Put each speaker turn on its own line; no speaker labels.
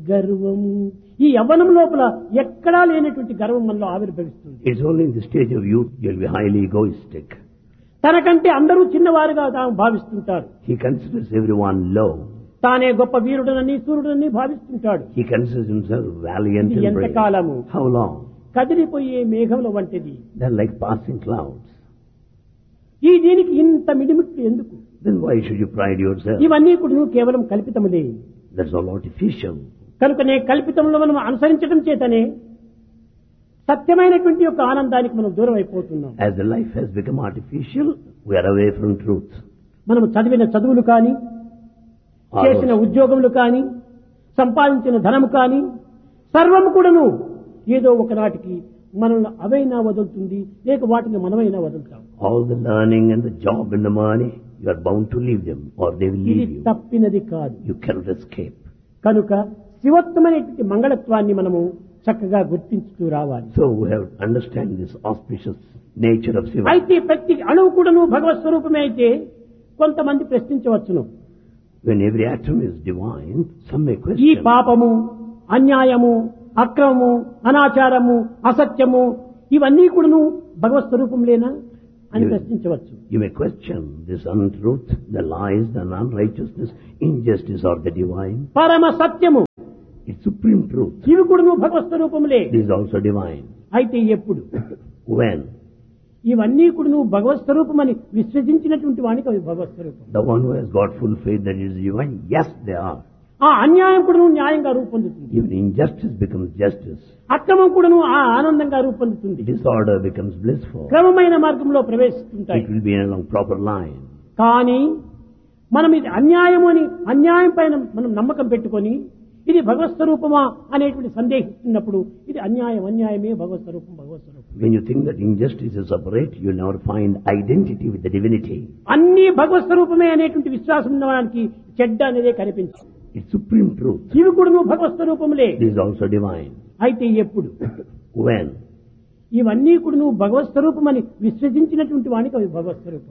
గర్వము ఈ యవ్వనం లోపల ఎక్కడా లేనటువంటి గర్వం మనలో ఆవిర్భవిస్తుంది
It's only in the stage of youth you'll be highly egoistic.
తనకంటే అందరూ చిన్నవారుగా తాము భావిస్తుంటారు
He considers everyone low.
తానే గొప్ప వీరుడనని సూర్యుడని భావిస్తుంటాడు
He considers himself valiant
ఇది
and
ఎంత
brave.
కాలము
How long?
కదిలిపోయే మేఘముల వంటిది
They're like passing clouds.
ఈ దీనికి ఇంత మిడిమిట్లు ఎందుకు
Then why should you pride yourself?
ఇవన్నీ కూడా కేవలం కల్పితములే
That's all artificial.
కనుకనే కల్పితంలో మనం అనుసరించడం చేతనే సత్యమైనటువంటి యొక్క ఆనందానికి మనం దూరం అయిపోతున్నాం
As the life has become artificial, we are away from truth.
మనం చదివిన చదువులు కానీ
All
చేసిన
those-
ఉద్యోగములు కానీ సంపాదించిన ధనము కానీ సర్వము కూడాను ఏదో ఒకనాటికి మనల్ని అవైనా వదులుతుంది లేక వాటిని మనమైనా వదులుతాం
all the learning and the job and the money, you are bound to leave them or they will
ఇది
leave you.
తప్పినది కాదు
You cannot escape.
కనుక శివత్వమైనటువంటి మంగళత్వాన్ని మనము చక్కగా గుర్తించుతూ రావాలి
So we have to understand this auspicious nature of Shiva.
అయితే ప్రతి అణువు కూడాను భగవత్ స్వరూపమే అయితే కొంతమంది ప్రశ్నించవచ్చును
When every atom is divine, some may
ఈ
question.
పాపము అన్యాయము అక్రమము అనాచారము అసత్యము ఇవన్నీ కూడాను భగవత్ స్వరూపం లేనా అని
You-
ప్రశ్నించవచ్చు
You may question this untruth, the lies, the unrighteousness, injustice or the divine.
పరమ సత్యము
It's supreme truth.
ఇవి కూడాను భగవత్ స్వరూపములే
It is also divine.
అయితే ఎప్పుడు
When?
ఇవన్నీ కూడాను భగవత్ స్వరూపమని విశ్వసించినటువంటి వానికి అవి భగవత్ స్వరూపం
The one who has got full faith that it is divine, yes, they are.
ఆ అన్యాయం కూడాను న్యాయంగా రూపొందుతుంది
Even injustice becomes justice.
అక్రమం కూడాను ఆ ఆనందంగా రూపొందుతుంది
Disorder becomes blissful.
క్రమమైన మార్గంలో ప్రవేశిస్తుంటాయి
It will be along proper line.
కానీ మనం ఇది అన్యాయము అని అన్యాయం పైన మనం నమ్మకం పెట్టుకొని ఇది భగవత్ స్వరూపమా అనేటువంటి సందేహిస్తున్నప్పుడు ఇది అన్యాయం అన్యాయమే భగవత్ స్వరూపం భగవత్ స్వరూపం
When you think that injustice is separate, you'll never find identity with the divinity.
అన్ని భగవత్ స్వరూపమే అనేటువంటి విశ్వాసం ఉన్నవానికి చెడ్డ అనేదే కనిపించదు
It's supreme truth.
ఇవి కూడా భగవత్ స్వరూపములే
It is also divine.
అయితే ఎప్పుడు
When?
ఇవన్నీ కూడా భగవత్ స్వరూపమని విశ్వసించినటువంటి వానికి అవి భగవత్ స్వరూపం